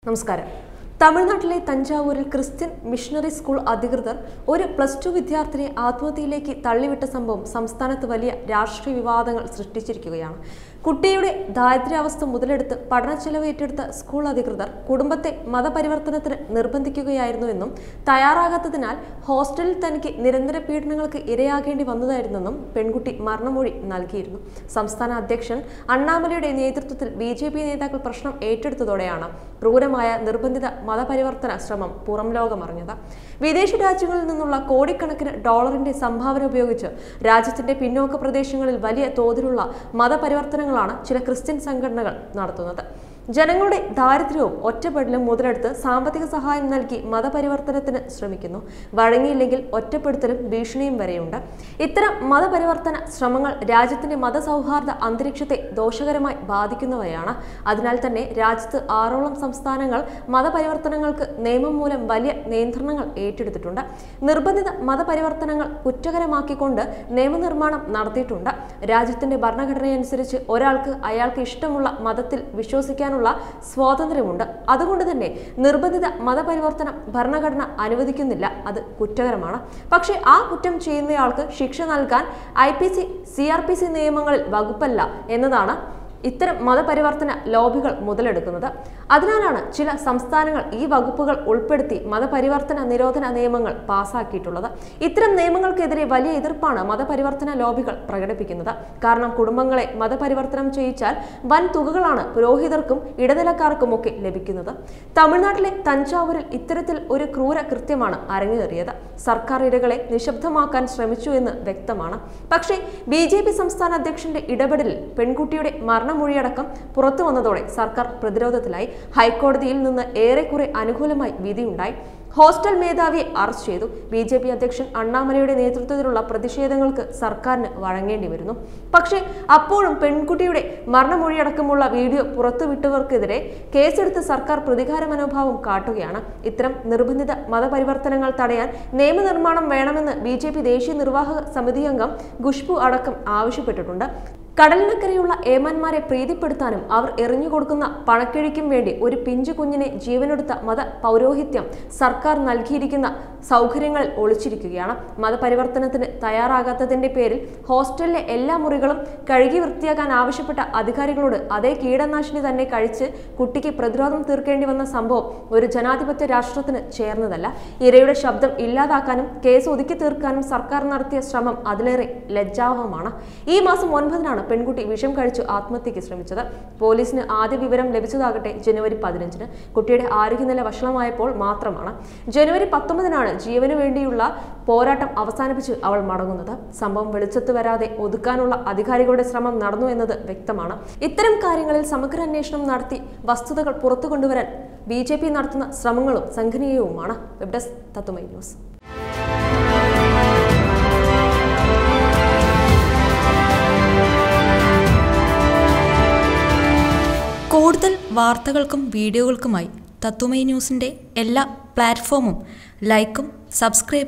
നമസ്കാരം തമിഴ്നാട്ടിലെ തഞ്ചാവൂരിൽ Christian missionary school അധികൃതർ ഒരു പ്ലസ് ടു വിദ്യാർത്ഥിനിയെ ആത്മഹത്യയിലേക്ക് തള്ളിവിട്ട സംഭവം സംസ്ഥാനത്ത് വലിയ രാഷ്ട്രീയ വിവാദങ്ങൾ സൃഷ്ടിച്ചിരിക്കുകയാണ് കുട്ടിയുടെ ദാരിദ്ര്യാവസ്ഥ മുതലെടുത്ത് പഠന ചെലവ് ഏറ്റെടുത്ത സ്കൂൾ അധികൃതർ കുടുംബത്തെ മതപരിവർത്തനത്തിന് നിർബന്ധിക്കുകയായിരുന്നു എന്നും തയ്യാറാകാത്തതിനാൽ ഹോസ്റ്റലിൽ തനിക്ക് നിരന്തര പീഡനങ്ങൾക്ക് ഇരയാകേണ്ടി വന്നതായിരുന്നെന്നും പെൺകുട്ടി മരണമൊഴി നൽകിയിരുന്നു സംസ്ഥാന അധ്യക്ഷൻ അണ്ണാമലയുടെ നേതൃത്വത്തിൽ ബി ജെ പി നേതാക്കൾ പ്രശ്നം ഏറ്റെടുത്തതോടെയാണ് ക്രൂരമായ നിർബന്ധിത മതപരിവർത്തന ശ്രമം പുറം ലോകമറിഞ്ഞത് വിദേശ രാജ്യങ്ങളിൽ നിന്നുള്ള കോടിക്കണക്കിന് ഡോളറിന്റെ സംഭാവന ഉപയോഗിച്ച് രാജ്യത്തിന്റെ പിന്നോക്ക പ്രദേശങ്ങളിൽ വലിയ തോതിലുള്ള മതപരിവർത്തനങ്ങളാണ് ചില ക്രിസ്ത്യൻ സംഘടനകൾ നടത്തുന്നത് ജനങ്ങളുടെ ദാരിദ്ര്യവും ഒറ്റപ്പെടലും മുതലെടുത്ത് സാമ്പത്തിക സഹായം നൽകി മതപരിവർത്തനത്തിന് ശ്രമിക്കുന്നു വഴങ്ങിയില്ലെങ്കിൽ ഒറ്റപ്പെടുത്തലും ഭീഷണിയും വരെയുണ്ട് ഇത്തരം മതപരിവർത്തന ശ്രമങ്ങൾ രാജ്യത്തിന്റെ മതസൗഹാർദ്ദ അന്തരീക്ഷത്തെ ദോഷകരമായി ബാധിക്കുന്നവയാണ് അതിനാൽ തന്നെ രാജ്യത്ത് ആറോളം സംസ്ഥാനങ്ങൾ മതപരിവർത്തനങ്ങൾക്ക് നിയമം മൂലം വലിയ നിയന്ത്രണങ്ങൾ ഏറ്റെടുത്തിട്ടുണ്ട് നിർബന്ധിത മതപരിവർത്തനങ്ങൾ കുറ്റകരമാക്കിക്കൊണ്ട് നിയമനിർമ്മാണം നടത്തിയിട്ടുണ്ട് രാജ്യത്തിന്റെ ഭരണഘടനയനുസരിച്ച് ഒരാൾക്ക് അയാൾക്ക് ഇഷ്ടമുള്ള മതത്തിൽ വിശ്വസിക്കാനുള്ള സ്വാതന്ത്ര്യമുണ്ട് അതുകൊണ്ട് തന്നെ നിർബന്ധിത മതപരിവർത്തനം ഭരണഘടന അനുവദിക്കുന്നില്ല അത് കുറ്റകരമാണ് പക്ഷേ ആ കുറ്റം ചെയ്യുന്നയാൾക്ക് ശിക്ഷ നൽകാൻ I P C C R P C നിയമങ്ങളിൽ വകുപ്പല്ല എന്നതാണ് ഇത്തരം മതപരിവർത്തന ലോബികൾ മുതലെടുക്കുന്നത് അതിനാലാണ് ചില സംസ്ഥാനങ്ങൾ ഈ വകുപ്പുകൾ ഉൾപ്പെടുത്തി മതപരിവർത്തന നിരോധന നിയമങ്ങൾ പാസാക്കിയിട്ടുള്ളത് ഇത്തരം നിയമങ്ങൾക്കെതിരെ വലിയ എതിർപ്പാണ് മതപരിവർത്തന ലോബികൾ പ്രകടിപ്പിക്കുന്നത് കാരണം കുടുംബങ്ങളെ മതപരിവർത്തനം ചെയ്യിച്ചാൽ വൻ തുകകളാണ് പുരോഹിതർക്കും ഇടനിലക്കാർക്കുമൊക്കെ ലഭിക്കുന്നത് തമിഴ്നാട്ടിലെ തഞ്ചാവൂരിൽ ഇത്തരത്തിൽ ഒരു ക്രൂര കൃത്യമാണ് അരങ്ങേറിയത് സർക്കാർ ഇരകളെ നിശബ്ദമാക്കാൻ ശ്രമിച്ചു എന്ന് വ്യക്തമാണ് പക്ഷേ ബി ജെ പി സംസ്ഥാന അധ്യക്ഷന്റെ ഇടപെടലിൽ പെൺകുട്ടിയുടെ മരണമൊഴിയടക്കം പുറത്തു വന്നതോടെ സർക്കാർ പ്രതിരോധത്തിലായി ഹൈക്കോടതിയിൽ നിന്ന് ഏറെക്കുറെ അനുകൂലമായി വിധിയുണ്ടായി ഹോസ്റ്റൽ മേധാവിയെ അറസ്റ്റ് ചെയ്തു ബി ജെ പി അധ്യക്ഷൻ അണ്ണാമലയുടെ നേതൃത്വത്തിലുള്ള പ്രതിഷേധങ്ങൾക്ക് സർക്കാരിന് വഴങ്ങേണ്ടി വരുന്നു പക്ഷേ അപ്പോഴും പെൺകുട്ടിയുടെ മരണമൊഴിയടക്കമുള്ള വീഡിയോ പുറത്തുവിട്ടവർക്കെതിരെ കേസെടുത്ത് സർക്കാർ പ്രതികാര മനോഭാവം കാട്ടുകയാണ് ഇത്തരം നിർബന്ധിത മതപരിവർത്തനങ്ങൾ തടയാൻ നിയമനിർമ്മാണം വേണമെന്ന് ബി ദേശീയ നിർവാഹക സമിതി അംഗം ഖുഷ്ബു അടക്കം ആവശ്യപ്പെട്ടിട്ടുണ്ട് കടലിനക്കരെയുള്ള ഏമാന്മാരെ പ്രീതിപ്പെടുത്താനും അവർ എറിഞ്ഞുകൊടുക്കുന്ന പണക്കിഴിക്കും വേണ്ടി ഒരു പിഞ്ചു കുഞ്ഞിനെ ജീവനെടുത്ത മത പൗരോഹിത്യം സർക്കാർ നൽകിയിരിക്കുന്ന സൗകര്യങ്ങളിൽ ഒളിച്ചിരിക്കുകയാണ് മതപരിവർത്തനത്തിന് തയ്യാറാകാത്തതിന്റെ പേരിൽ ഹോസ്റ്റലിലെ എല്ലാ മുറികളും കഴുകി വൃത്തിയാക്കാൻ ആവശ്യപ്പെട്ട അധികാരികളോട് അതേ കീടനാശിനി തന്നെ കഴിച്ച് കുട്ടിക്ക് പ്രതിരോധം തീർക്കേണ്ടി വന്ന സംഭവം ഒരു ജനാധിപത്യ രാഷ്ട്രത്തിന് ചേർന്നതല്ല ഇരയുടെ ശബ്ദം ഇല്ലാതാക്കാനും കേസ് ഒതുക്കി തീർക്കാനും സർക്കാർ നടത്തിയ ശ്രമം അതിലേറെ ലജ്ജാവഹമാണ് ഈ മാസം ഒൻപതിനാണ് പെൺകുട്ടി വിഷം കഴിച്ചു ആത്മഹത്യയ്ക്ക് ശ്രമിച്ചത് പോലീസിന് ആദ്യ വിവരം ലഭിച്ചതാകട്ടെ ജനുവരി പതിനഞ്ചിന് കുട്ടിയുടെ ആരോഗ്യനില വഷളമായപ്പോൾ മാത്രമാണ് ജനുവരി പത്തൊമ്പതിനാണ് ജീവന് വേണ്ടിയുള്ള പോരാട്ടം അവസാനിപ്പിച്ച് അവൾ മടങ്ങുന്നത് സംഭവം വെളിച്ചത്ത് വരാതെ ഒതുക്കാനുള്ള അധികാരികളുടെ ശ്രമം നടന്നു എന്നത് വ്യക്തമാണ് ഇത്തരം കാര്യങ്ങളിൽ സമഗ്ര അന്വേഷണം നടത്തി വസ്തുതകൾ പുറത്തു കൊണ്ടുവരാൻ ബി ജെ പി നടത്തുന്ന ശ്രമങ്ങളും സംഘനീയവുമാണ് വെബ് ഡെസ്ക് തത്തുമൈ ന്യൂസ് കൂടുതൽ വാർത്തകൾക്കും വീഡിയോകൾക്കുമായി തത്തുമൈ ന്യൂസിൻ്റെ എല്ലാ പ്ലാറ്റ്ഫോമും ലൈക്കും സബ്സ്ക്രൈബ്